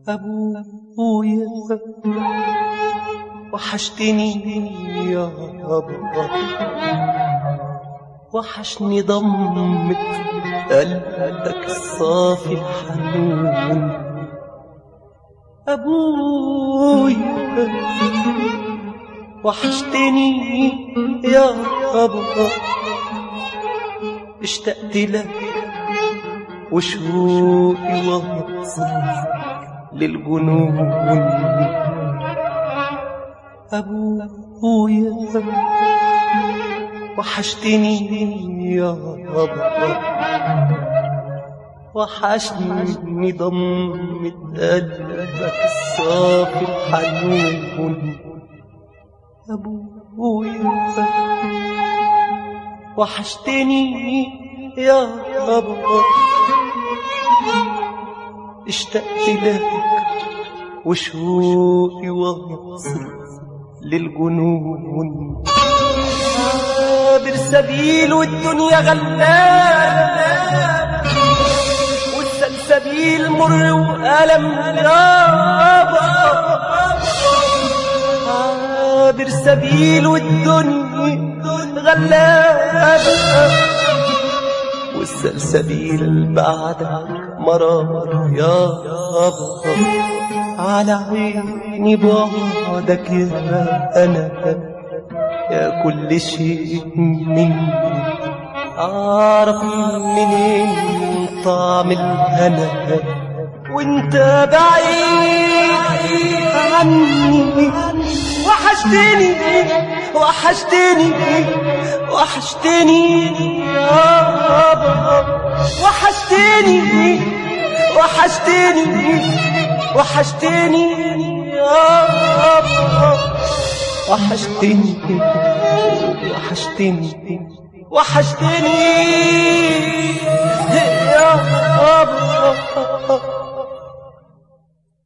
أبويا وحشتني يا أبا وحشني ضمة قلبك الصافي الحنون أبويا وحشتني يا أبا اشتقت لك وشوقي واصل للجنون أبويا وحشتني يا أبا وحشني ضمة قلبك الصافي الحنون أبويا وحشتني يا أبا اشتقت لك وشوقي واصل للجنون عابر سبيل والدنيا غلاب والسلسبيل مر وألم يابا عابر سبيل والدنيا غلاب والسلسبيل بعدك مرار يا أبا على عيني بعدك يا أنا يا كل شيء مني أعرف منين طعم الهنا وانت بعيد عني وحشتني وحشتني وحشتني يا أبا وحشتني وحشتني وحشتني يا أبا وحشتني وحشتني وحشتني يا أبا